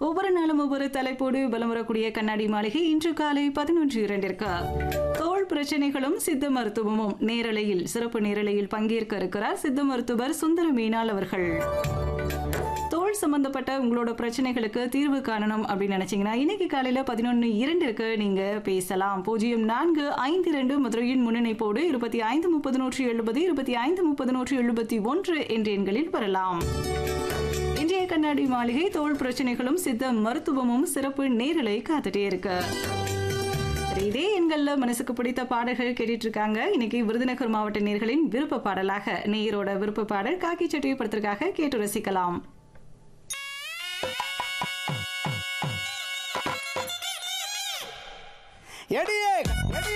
ஒவ்வொரு நாளும் ஒவ்வொரு தலைப்போடு பலம் வரக்கூடிய கண்ணாடி மாளிகை இன்று காலை பதினொன்று இரண்டிற்கு தோல் பிரச்சனைகளும் சித்த மருத்துவமும் நேரலையில் சிறப்பு நேரலையில் பங்கேற்க இருக்கிறார் சித்த மருத்துவர் சுந்தர மீனால் அவர்கள் தோல் சம்பந்தப்பட்ட உங்களோட பிரச்சனைகளுக்கு தீர்வு காணணும் அப்படின்னு நினைச்சீங்கன்னா இன்னைக்கு காலையில பதினொன்று இரண்டிற்கு நீங்க பேசலாம் பூஜ்ஜியம் நான்கு ஐந்து இரண்டு மதுரையின் முன்னிணைப்போடு இருபத்தி ஐந்து முப்பது நூற்றி எழுபது இருபத்தி ஐந்து முப்பது நூற்றி எழுபத்தி ஒன்று என்ற எண்களில் வரலாம் இன்றைய கண்ணாடி மாளிகை தோல் பிரச்சனைகளும் சித்த மருத்துவமும் சிறப்பு நேரலை காத்துட்டே இருக்கு சரி, இதே எண்கள்ல மனசுக்கு பிடித்த பாடல்கள் கேட்டுட்டு இருக்காங்க இன்னைக்கு விருதுநகர் மாவட்ட நேர்களின் விருப்ப பாடலாக நேயரோட விருப்ப பாடல் காக்கி சட்டியை படத்திற்காக கேட்டு ரசிக்கலாம் எடியே